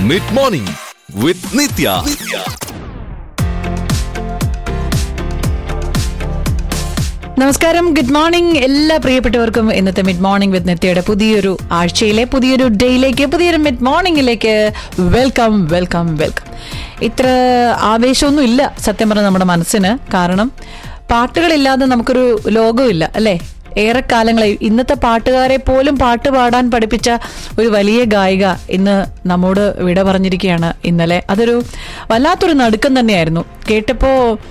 mid morning വിത്ത് നിത്യ നമസ്കാരം good morning എല്ലാ പ്രിയപ്പെട്ടവർക്കും ഇന്നത്തെ മിഡ് മോർണിംഗ് വിത്ത് നിത്യയുടെ പുതിയൊരു ആഴ്ചയിലെ പുതിയൊരു ഡേയിലേക്ക് പുതിയൊരു മിഡ് മോർണിംഗിലേക്ക് വെൽക്കം വെൽക്കം വെൽക്കം ഇത്ര ആവേശമൊന്നും ഇല്ല സത്യം പറഞ്ഞ നമ്മുടെ മനസ്സിന് കാരണം പാട്ടുകളില്ലാതെ നമുക്കൊരു ലോകമില്ല അല്ലേ ഏറെക്കാലങ്ങളായി ഇന്നത്തെ പാട്ടുകാരെ പോലും പാട്ട് പാടാൻ പഠിപ്പിച്ച ഒരു വലിയ ഗായിക ഇന്ന് നമ്മോട് വിട പറഞ്ഞിരിക്കുകയാണ് ഇന്നലെ അതൊരു വല്ലാത്തൊരു നടുക്കം തന്നെയായിരുന്നു കേട്ടപ്പോ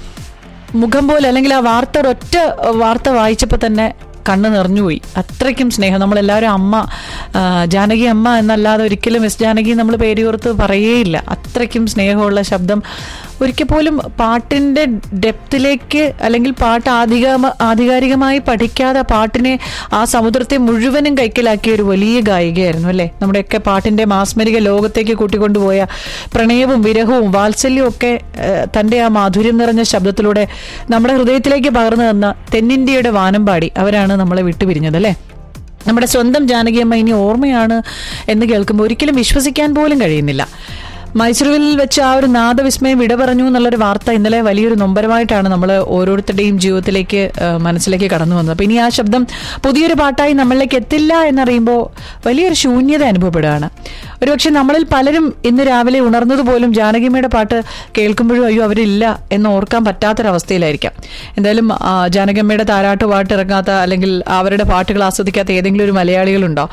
മുഖം പോലെ അല്ലെങ്കിൽ ആ വാർത്ത ഒരൊറ്റ വാർത്ത വായിച്ചപ്പോൾ തന്നെ കണ്ണ് നിറഞ്ഞുപോയി അത്രയ്ക്കും സ്നേഹം നമ്മളെല്ലാവരും അമ്മ ആ, ജാനകി അമ്മ എന്നല്ലാതെ ഒരിക്കലും എസ് ജാനകി നമ്മൾ പേരുയോർത്ത് പറയേയില്ല അത്രയ്ക്കും സ്നേഹമുള്ള ശബ്ദം ഒരിക്കൽ പോലും പാട്ടിൻ്റെ ഡെപ്തിലേക്ക് അല്ലെങ്കിൽ പാട്ട് ആധിക ആധികാരികമായി പഠിക്കാതെ പാട്ടിനെ ആ സമുദ്രത്തെ മുഴുവനും കൈക്കലാക്കിയ ഒരു വലിയ ഗായികയായിരുന്നു അല്ലേ നമ്മുടെയൊക്കെ പാട്ടിൻ്റെ മാസ്മരിക ലോകത്തേക്ക് കൂട്ടിക്കൊണ്ടുപോയ പ്രണയവും വിരഹവും വാത്സല്യവും ഒക്കെ ഏഹ്, തൻ്റെ ആ മാധുര്യം നിറഞ്ഞ ശബ്ദത്തിലൂടെ നമ്മുടെ ഹൃദയത്തിലേക്ക് പകർന്നു തന്ന തെന്നിന്ത്യയുടെ വാനമ്പാടി അവരാണ് നമ്മളെ വിട്ടുപിരിഞ്ഞത് അല്ലേ നമ്മുടെ സ്വന്തം ജാനകിയമ്മ ഇനി ഓർമ്മയാണ് എന്ന് കേൾക്കുമ്പോൾ ഒരിക്കലും വിശ്വസിക്കാൻ പോലും കഴിയുന്നില്ല മൈസൂരിൽ വെച്ച് ആ ഒരു നാദവിസ്മയം വിട പറഞ്ഞു എന്നുള്ളൊരു വാർത്ത ഇന്നലെ വലിയൊരു നൊമ്പരമായിട്ടാണ് നമ്മൾ ഓരോരുത്തരുടെയും ജീവിതത്തിലേക്ക് ആ, മനസ്സിലേക്ക് കടന്നു വന്നത് അപ്പം ഇനി ആ ശബ്ദം പുതിയൊരു പാട്ടായി നമ്മളിലേക്ക് എത്തില്ല എന്നറിയുമ്പോൾ വലിയൊരു ശൂന്യത അനുഭവപ്പെടുകയാണ് ഒരുപക്ഷെ നമ്മളിൽ പലരും ഇന്ന് രാവിലെ ഉണർന്നതുപോലും ജാനകിയമ്മയുടെ പാട്ട് കേൾക്കുമ്പോഴും അയ്യോ അവരില്ല എന്ന് ഓർക്കാൻ പറ്റാത്തൊരവസ്ഥയിലായിരിക്കാം എന്തായാലും ആ, ജാനകിയമ്മയുടെ താരാട്ട് പാട്ട് ഇറങ്ങാത്ത അല്ലെങ്കിൽ അവരുടെ പാട്ടുകൾ ആസ്വദിക്കാത്ത ഏതെങ്കിലും ഒരു മലയാളികളുണ്ടോ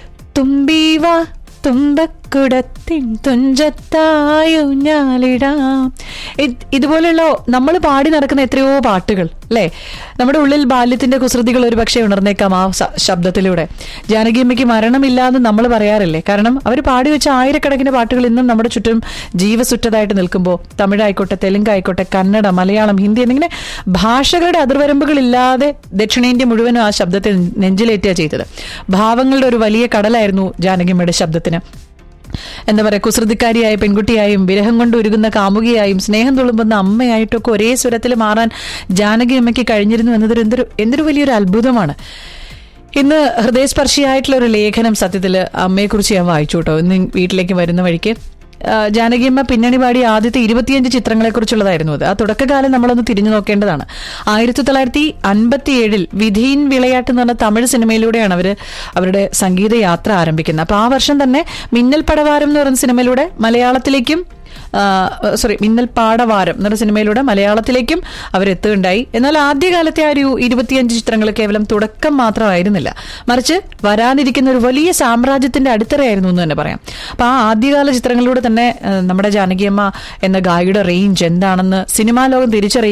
തുമ്പീവ തുമ്പക്കുടത്തിൻ തുഞ്ചത്തായു ഞാലിടാം ഇത് ഇതുപോലെയുള്ള നമ്മൾ പാടി നടക്കുന്ന എത്രയോ പാട്ടുകൾ അല്ലേ നമ്മുടെ ഉള്ളിൽ ബാല്യത്തിന്റെ കുസൃതികൾ ഒരു പക്ഷേ ഉണർന്നേക്കാം ആ സ- ശബ്ദത്തിലൂടെ ജാനകിയമ്മയ്ക്ക് മരണമില്ലാന്ന് നമ്മൾ പറയാറില്ലേ കാരണം അവർ പാടി വെച്ച ആയിരക്കണക്കിന് പാട്ടുകൾ ഇന്നും നമ്മുടെ ചുറ്റും ജീവസുറ്റതായിട്ട് നിൽക്കുമ്പോൾ തമിഴായിക്കോട്ടെ തെലുങ്ക് ആയിക്കോട്ടെ കന്നഡ മലയാളം ഹിന്ദി എന്നിങ്ങനെ ഭാഷകളുടെ അതിർവരമ്പുകളില്ലാതെ ദക്ഷിണേന്ത്യ മുഴുവനും ആ ശബ്ദത്തെ നെഞ്ചിലേറ്റുക ചെയ്തത് ഭാവങ്ങളുടെ ഒരു വലിയ കടലായിരുന്നു ജാനകിയമ്മയുടെ ശബ്ദത്തിന് എന്താ പറയുക കുസൃതിക്കാരിയായ പെൺകുട്ടിയായും വിരഹം കൊണ്ട് ഉരുകുന്ന കാമുകിയായും സ്നേഹം തുളുമ്പുന്ന അമ്മയായിട്ടൊക്കെ ഒരേ സ്വരത്തിൽ മാറാൻ ജാനകി അമ്മയ്ക്ക് കഴിഞ്ഞിരുന്നു എന്നതൊരു എന്തൊരു എന്തൊരു വലിയൊരു അത്ഭുതമാണ് ഇന്ന് ഹൃദയസ്പർശിയായിട്ടുള്ള ഒരു ലേഖനം സത്യത്തിൽ അമ്മയെക്കുറിച്ച് ഞാൻ വായിച്ചു കേട്ടോ ഇന്ന് വീട്ടിലേക്ക് വരുന്ന വഴിക്ക് ആ, ജാനകിയമ്മ പിന്നണി പാടിയ ആദ്യത്തെ ഇരുപത്തിയഞ്ച് ചിത്രങ്ങളെക്കുറിച്ചുള്ളതായിരുന്നു അത് ആ തുടക്കകാലം നമ്മളൊന്ന് തിരിഞ്ഞു നോക്കേണ്ടതാണ് ആയിരത്തി തൊള്ളായിരത്തി അൻപത്തി ഏഴിൽ വിധീൻ വിളയാട്ട് എന്ന് പറഞ്ഞ തമിഴ് സിനിമയിലൂടെയാണ് അവർ അവരുടെ സംഗീത യാത്ര ആരംഭിക്കുന്നത് അപ്പോൾ ആ വർഷം തന്നെ മിന്നൽ പടവാരം എന്ന് പറയുന്ന സിനിമയിലൂടെ മലയാളത്തിലേക്കും സോറി മിന്നൽ പാടവാരം എന്ന സിനിമയിലൂടെ മലയാളത്തിലേക്കും അവരെത്തുകയുണ്ടായി എന്നാൽ ആദ്യകാലത്തെ ആ ഒരു ഇരുപത്തിയഞ്ച് ചിത്രങ്ങൾ കേവലം തുടക്കം മാത്രമായിരുന്നില്ല മറിച്ച് വരാനിരിക്കുന്ന ഒരു വലിയ സാമ്രാജ്യത്തിന്റെ അടിത്തറയായിരുന്നു എന്ന് തന്നെ പറയാം അപ്പൊ ആ ആദ്യകാല ചിത്രങ്ങളിലൂടെ തന്നെ ആ, നമ്മുടെ ജാനകിയമ്മ എന്ന ഗായികയുടെ റേഞ്ച് എന്താണെന്ന് സിനിമാ ലോകം തിരിച്ചറിയുക